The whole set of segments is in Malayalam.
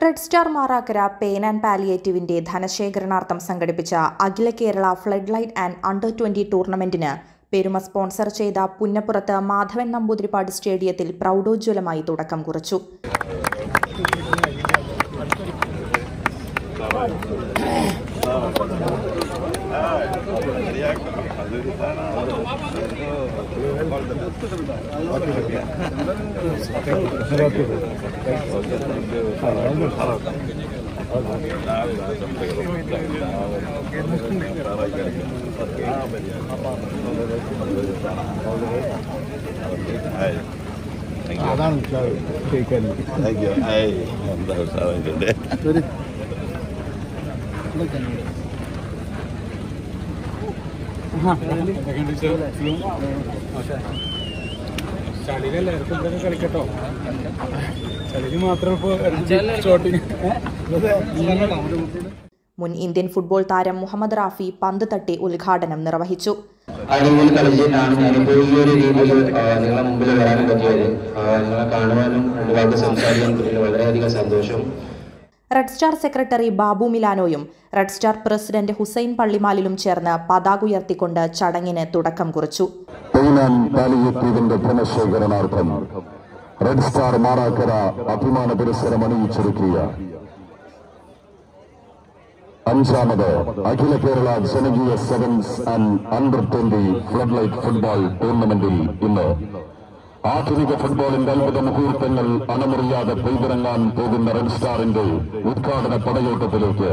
Red star Marakkara pain and പാലിയേറ്റീവിന്റെ ധനശേഖരണാർത്ഥം സംഘടിപ്പിച്ച അഖില Kerala flood light and under twenty ടൂർണമെന്റിന് പെരുമ സ്പോൺസർ ചെയ്ത പുന്നപ്പുറത്ത് മാധവൻ നമ്പൂതിരിപ്പാട് സ്റ്റേഡിയത്തിൽ പ്രൗഢോജ്വലമായി തുടക്കം കുറിച്ചു അതാണ് ഉഷാറ് കേൾക്കാൻ Thank you. Ay, എന്താ ഉഷാറായിട്ടുണ്ട് ചളിയിലെല്ലാവർക്കും ഇവിടെ കളിക്കട്ടോ ചളിയിൽ മാത്രം ഇപ്പൊ ഷോട്ടിങ് മുൻ ഇന്ത്യൻ ഫുട്ബോൾ താരം മുഹമ്മദ് റാഫി പന്ത് തട്ടി ഉദ്ഘാടനം നിർവഹിച്ചു അല്ലെങ്കിൽ കളിച്ചിട്ടാണ് ഞാനിപ്പോൾ ഈ ഒരു രീതിയിൽ നിങ്ങളെ മുമ്പിൽ വരാനും പറ്റിയത് ആ, നിങ്ങളെ കാണുവാനും രണ്ട് വാക്ക് സംസാരിക്കാനും പറ്റിയത് വളരെയധികം സന്തോഷം റെഡ് സ്റ്റാർ സെക്രട്ടറി ബാബു മിലാനോയും റെഡ് സ്റ്റാർ പ്രസിഡന്റ് ഹുസൈൻ പള്ളിമാലിലും ചേർന്ന് പതാക ഉയർത്തിക്കൊണ്ട് ചടങ്ങിന് തുടക്കം കുറിച്ചു പെയിനാൻ പാലിയേറ്റീവിന്റെ ധനശേഖരണാർത്ഥം റെഡ് സ്റ്റാർ മാറാക്കര അഭിമാന പുരസ്സരം അണിയിച്ചൊരുക്കിയ അഞ്ചാമത് അഖില കേരള ജനകീയ sevens and under twenty flood light football ടൂർണമെന്റിൽ ഇന്ന് ആധുനിക ഫുട്ബോളിന്റെ അത്ഭുത മുഹൂർത്തങ്ങൾ അണമുറിയാതെ പെയ്തിറങ്ങാൻ പോകുന്ന റെഡ് സ്റ്റാറിന്റെ ഉദ്ഘാടന പടയോട്ടത്തിലേക്ക്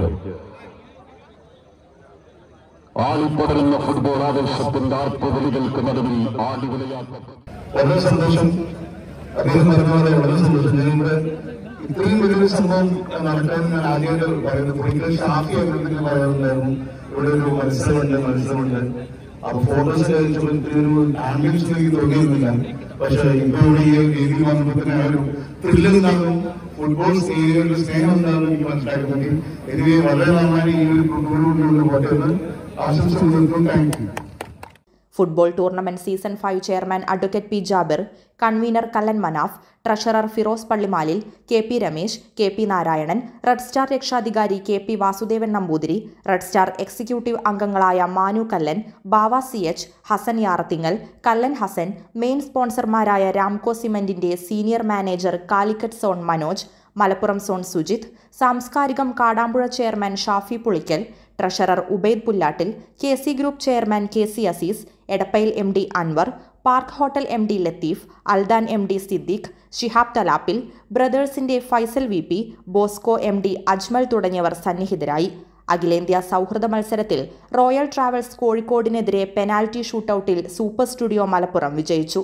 ആളിപ്പടരുന്ന ഫുട്ബോൾ ആവേശത്തിന്റെ ആർപ്പുവിളികൾക്ക് നടുവിൽ ആടിവിളയാട്ടപ്പെട്ടു വളരെ സന്തോഷം അദ്ദേഹം പറഞ്ഞ പോലെ വളരെ സന്തോഷം ഞാനിവിടെ ഇത്രയും വലിയൊരു സംഭവം നടക്കാൻ ഞാൻ ആദ്യമായിട്ട് പറയുന്നത് പുള്ളിക്കൽ ഷാഫി അവരുടെ പറയുന്നുണ്ടായിരുന്നു ഇവിടെ ഒരു മത്സരമുണ്ട് മത്സരമുണ്ട് അപ്പൊ ഫോട്ടോസ് കഴിച്ചപ്പോൾ ഇത്രയും ഒരു ആംബിയൻസ് എനിക്ക് തോന്നിയിരുന്നില്ല പക്ഷെ ഇപ്പൊ ഇവിടെ ഈ രീതിയിൽ വന്നപ്പോൾ തന്നെ ആ ഒരു ത്രില്ല് ഉണ്ടാകും ഫുട്ബോൾ സ്നേഹികളുടെ സ്നേഹം ഉണ്ടാകും എനിക്ക് മനസ്സിലാക്കുന്നെങ്കിൽ എനിക്ക് വളരെ നന്നായി ഈ ഒരു ഫുട്ബോളിലൂടെ പോട്ടെ എന്ന് ആശംസ നൽകുന്നു thank you football tournament season five chairman advocate P Jabir convener Kallan Manaf treasurer Firoz Pallimalil K P Ramesh K P Narayanan red star രക്ഷാധികാരി K P Vasudevan Namboothiri red star executive അംഗങ്ങളായ Manu Kallan Bava C H Hasan Yarathingal Kallan Hasan main സ്പോൺസർമാരായ രാംകോ സിമന്റിന്റെ senior manager Calicut zone Manoj Malappuram zone Sujith സാംസ്കാരികം Kadampuzha chairman Shafi Pulikkal treasurer Ubaid Pullattil K C group chairman K C Aziz Edappayil M D Anwar park hotel M D Latheef Aldan M D Siddique Shihab Thalappil ബ്രദേഴ്സിന്റെ Faisal V P Bosco M D Ajmal തുടങ്ങിയവർ സന്നിഹിതരായി അഖിലേന്ത്യാ സൗഹൃദ മത്സരത്തിൽ റോയൽ ട്രാവൽസ് കോഴിക്കോടിനെതിരെ പെനാൽറ്റി ഷൂട്ടൌട്ടിൽ സൂപ്പർ സ്റ്റുഡിയോ മലപ്പുറം വിജയിച്ചു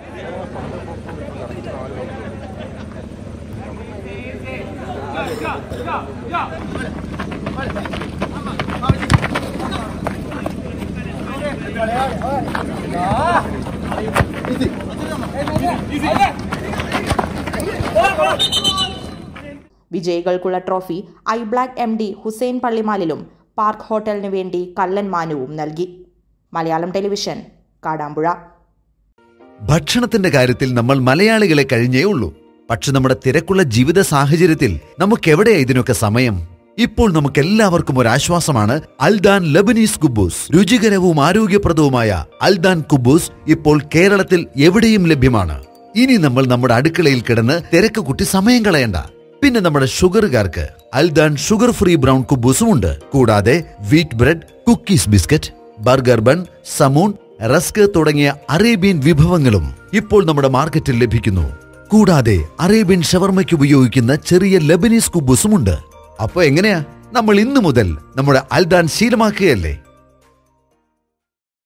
വിജയികൾക്കുള്ള trophy I black M D Hussain പള്ളിമാലിലും പാർക്ക് ഹോട്ടലിനു വേണ്ടി കല്ലൻ മാനുവും നൽകി മലയാളം ടെലിവിഷൻ കാടാമ്പുഴ ഭക്ഷണത്തിന്റെ കാര്യത്തിൽ നമ്മൾ മലയാളികളെ കഴിഞ്ഞേ ഉള്ളൂ പക്ഷെ നമ്മുടെ തിരക്കുള്ള ജീവിത സാഹചര്യത്തിൽ നമുക്കെവിടെയാ ഇതിനൊക്കെ സമയം ഇപ്പോൾ നമുക്ക് എല്ലാവർക്കും ഒരു ആശ്വാസമാണ് അൽദാൻ ലബനീസ് കുബൂസ് രുചികരവും ആരോഗ്യപ്രദവുമായ അൽദാൻ കുബൂസ് ഇപ്പോൾ കേരളത്തിൽ എവിടെയും ലഭ്യമാണ് ഇനി നമ്മൾ നമ്മുടെ അടുക്കളയിൽ കിടന്ന് തിരക്ക് കുട്ടി സമയം കളയണ്ട പിന്നെ നമ്മുടെ ഷുഗറുകാർക്ക് അൽദാൻ ഷുഗർ ഫ്രീ ബ്രൗൺ കുബൂസും ഉണ്ട് കൂടാതെ wheat bread cookies biscuit burger bun സമൂൺ റസ്ക് തുടങ്ങിയ അറേബ്യൻ വിഭവങ്ങളും ഇപ്പോൾ നമ്മുടെ മാർക്കറ്റിൽ ലഭിക്കുന്നു കൂടാതെ അറേബ്യൻ ഷവർമയ്ക്ക് ഉപയോഗിക്കുന്ന ചെറിയ ലബനീസ് കുബൂസും ഉണ്ട് അപ്പൊ എങ്ങനെയാ നമ്മൾ ഇന്നു മുതൽ നമ്മുടെ അൽദാൻ ശീലമാക്കുകയല്ലേ